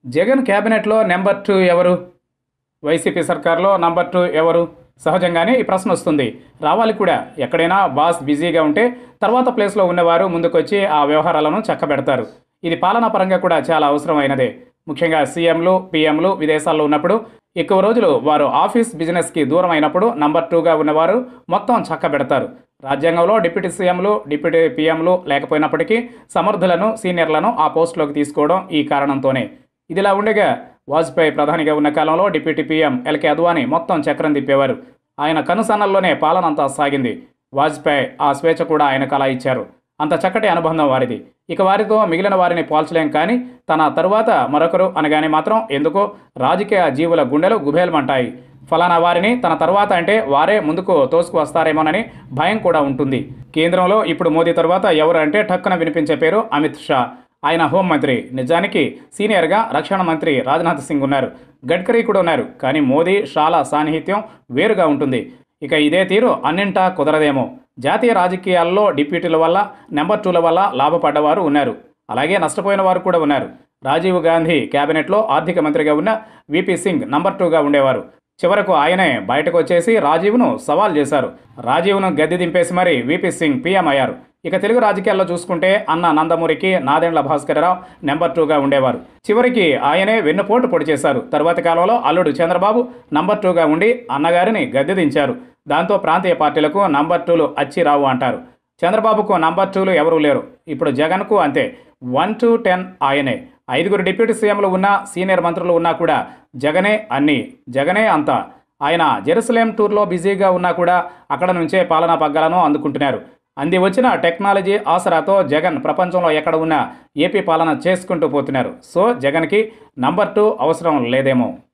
జగన్ క్యాబినెట్లో number two ఎవరు YCP సర్కార్లో నంబర్ టూ ఎవరు సహజంగానే ఈ ప్రశ్న వస్తుంది రావాలి కూడా ఎక్కడైనా బాస్ బిజీగా ఉంటే తర్వాత ప్లేస్లో ఉన్నవారు ముందుకొచ్చి ఆ వ్యవహారాలను చక్కబెడతారు ఇది పాలనా పరంగా కూడా చాలా అవసరమైనదే ముఖ్యంగా సీఎంలు పీఎంలు విదేశాల్లో ఉన్నప్పుడు ఎక్కువ రోజులు వారు ఆఫీస్ బిజినెస్కి దూరం అయినప్పుడు నంబర్ టూగా ఉన్నవారు మొత్తం చక్కబెడతారు రాజ్యాంగంలో డిప్యూటీ సీఎంలు డిప్యూటీ పీఎంలు లేకపోయినప్పటికీ సమర్థులను సీనియర్లను ఆ పోస్టులోకి తీసుకోవడం ఈ కారణంతోనే ఇదిలా ఉండగా వాజ్పేయి ప్రధానిగా ఉన్న కాలంలో డిప్యూటీ పీఎం ఎల్కే అద్వానీ మొత్తం చక్రం తిప్పేవారు ఆయన కనుసన్నల్లోనే పాలన అంతా సాగింది వాజ్పేయి ఆ స్వేచ్ఛ కూడా ఆయనకు అలా ఇచ్చారు అంత చక్కటి అనుబంధం వారిది ఇక వారితో మిగిలిన వారిని పోల్చలేం కానీ తన తరువాత మరొకరు అనగానే మాత్రం ఎందుకో రాజకీయ జీవుల గుండెలు గుబేలమంటాయి ఫలానా వారిని తన తర్వాత అంటే వారే ముందుకు తోసుకు వస్తారేమోనని భయం కూడా ఉంటుంది కేంద్రంలో ఇప్పుడు మోదీ తర్వాత ఎవరు అంటే టక్కున వినిపించే పేరు అమిత్ షా ఆయన హోంమంత్రి నిజానికి సీనియర్గా రక్షణ మంత్రి రాజ్నాథ్ సింగ్ ఉన్నారు గడ్కరీ కూడా ఉన్నారు కానీ మోదీ షాల సాన్నిహిత్యం వేరుగా ఉంటుంది ఇక ఇదే తీరు అన్నింటా కుదరదేమో జాతీయ రాజకీయాల్లో డిప్యూటీల వల్ల నెంబర్ టూల వల్ల లాభపడ్డవారు ఉన్నారు అలాగే నష్టపోయిన వారు కూడా ఉన్నారు రాజీవ్ గాంధీ కేబినెట్లో ఆర్థిక మంత్రిగా ఉన్న విపి సింగ్ నంబర్ టూగా ఉండేవారు చివరకు ఆయనే బయటకు వచ్చేసి రాజీవ్ను సవాల్ చేశారు రాజీవ్ను గద్దె దింపేసి మరి విపి సింగ్ పీఎం అయ్యారు ఇక తెలుగు రాజకీయాల్లో చూసుకుంటే అన్న నందమూరికి నాదెండ్ల భాస్కరరావు నెంబర్ టూగా ఉండేవారు చివరికి ఆయనే వెన్నుపోటు పొడి చేశారు తరువాతి కాలంలో అల్లుడు చంద్రబాబు నంబర్ టూగా ఉండి అన్నగారిని గద్దె దించారు దాంతో ప్రాంతీయ పార్టీలకు నంబర్ టూలు అచ్చి రావు అంటారు చంద్రబాబుకు నంబర్ టూలు ఎవరూ లేరు ఇప్పుడు జగన్కు అంతే వన్ టు టెన్ ఆయనే ఐదుగురు డిప్యూటీ సీఎంలు ఉన్నా సీనియర్ మంత్రులు ఉన్నా కూడా జగనే అన్ని జగనే అంతా ఆయన జెరూసలేం టూర్లో బిజీగా ఉన్నా కూడా అక్కడ నుంచే పాలనా పగ్గాలను అందుకుంటున్నారు అంది వచ్చిన టెక్నాలజీ ఆసరాతో జగన్ ప్రపంచంలో ఎక్కడ ఉన్నా ఏపీ పాలన చేసుకుంటూ పోతున్నారు సో జగన్కి నంబర్ టూ అవసరం లేదేమో